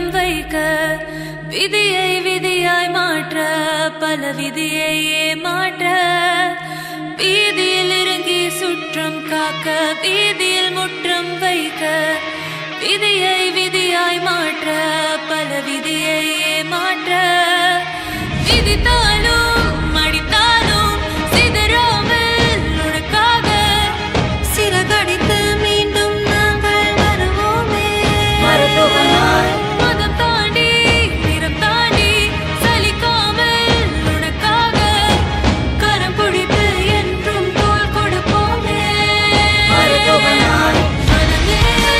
வைக்க விதியை விதியாய் மாற்ற பல விதியையே மாற்ற வீதியில் இறங்கி சுற்றம் காக்க வீதியில் முற்றம் வைக்க விதியை விதியாய் மாற்ற பல விதியையே மாற்ற விதித்தாலும் மடித்தாலும் சிதறாமல் உனக்காக சிறகடித்து மீண்டும் நாங்கள் வருவோமே மருத்துவனாய். மதம் தாண்டி நிறம் தாண்டி சலிக்காமல் உனக்காக கரம் பிடித்து என்றும் தோள் கொடுப்போமே மருத்துவனாய். மனமே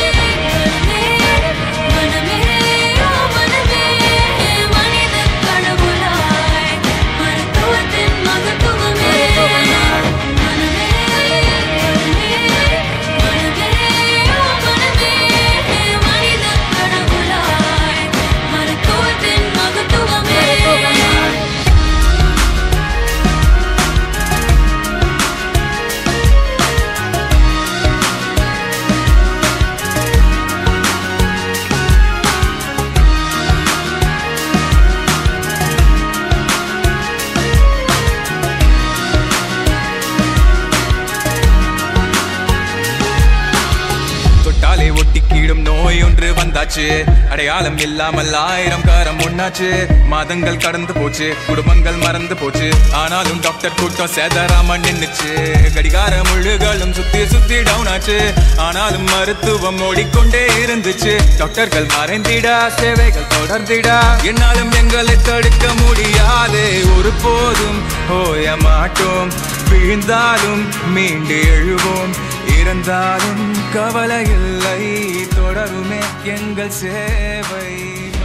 மனமே மனமே ஓ மனமே மனித கடவுளாய் மருத்துவத்தின் மகத்துவமே மருத்துவனாய். மனமே மனமே மனமே ஓ மனமே மனித கடவுளாய் மருத்துவத்தின் மகத்துவமே மருத்துவனாய். தொட்டாலே ஒட்டி கீடும் நோய் ஒன்று வந்தாச்சு அடையாளம் இல்லாமல் ஆயிரம் காரம் ஒண்ணாச்சு மாதங்கள் கடந்து போச்சு குடும்பங்கள் மறந்து போச்சு ஆனாலும் டாக்டர் கூட்டம் சேதாராம நின்னுச்சு கடிகார முழுகளும் சுத்தி சுத்தி டவுன் ஆச்சு ஆனாலும் மருத்துவம் ஓடிக்கொண்டே இருந்துச்சு டாக்டர்கள் மறைந்திடா சேவைகள் தொடர்ந்திடா என்னாலும் எங்களை தடுக்க முடியாதே ஒரு போதும் ஓய மாட்டோம் விழுந்தாலும் மீண்டு எழுவோம் இறந்தாலும் கவலை இல்லை தொடருமே எங்கள் சேவை